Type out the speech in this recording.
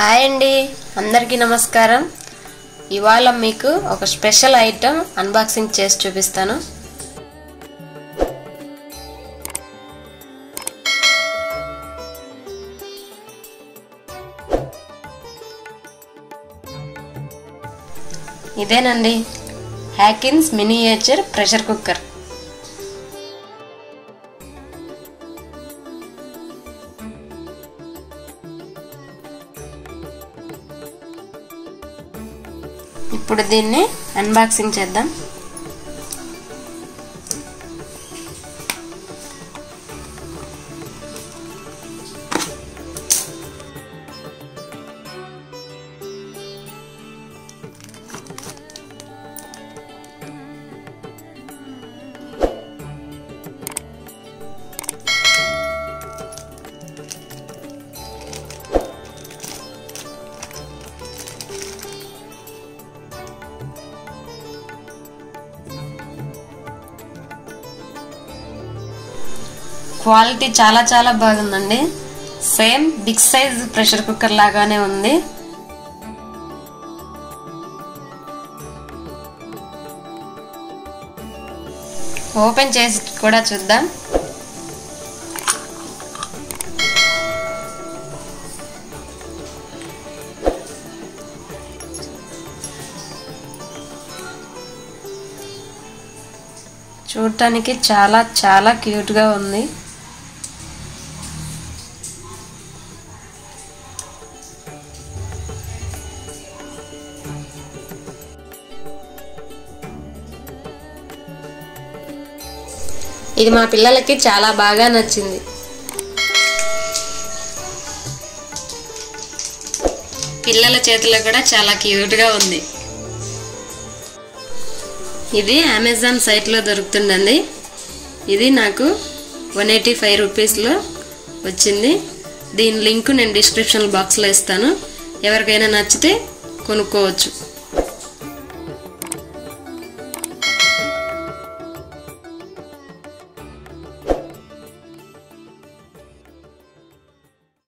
hi అండి అందరికీ నమస్కారం ఇవాళ మీకు ఒక స్పెషల్ ఐటెం అన్బాక్సింగ్ చేసి చూపిస్తాను ఇదేనండి హ్యాకిన్స్ మినియేచర్ ప్రెషర్ కుక్కర్ ఇప్పుడు దీన్ని అన్బాక్సింగ్ చేద్దాం క్వాలిటీ చాలా చాలా బాగుందండి same big size pressure cooker లాగానే ఉంది ఓపెన్ చేసి కూడా చూద్దాం చూడటానికి చాలా చాలా క్యూట్గా ఉంది ఇది మా పిల్లలకి చాలా బాగా నచ్చింది పిల్లల చేతిలో కూడా చాలా క్యూట్గా ఉంది ఇది అమెజాన్ సైట్లో దొరుకుతుందండి ఇది నాకు వన్ ఎయిటీ ఫైవ్ రూపీస్లో వచ్చింది దీని లింక్ నేను డిస్క్రిప్షన్ బాక్స్లో ఇస్తాను ఎవరికైనా నచ్చితే కొనుక్కోవచ్చు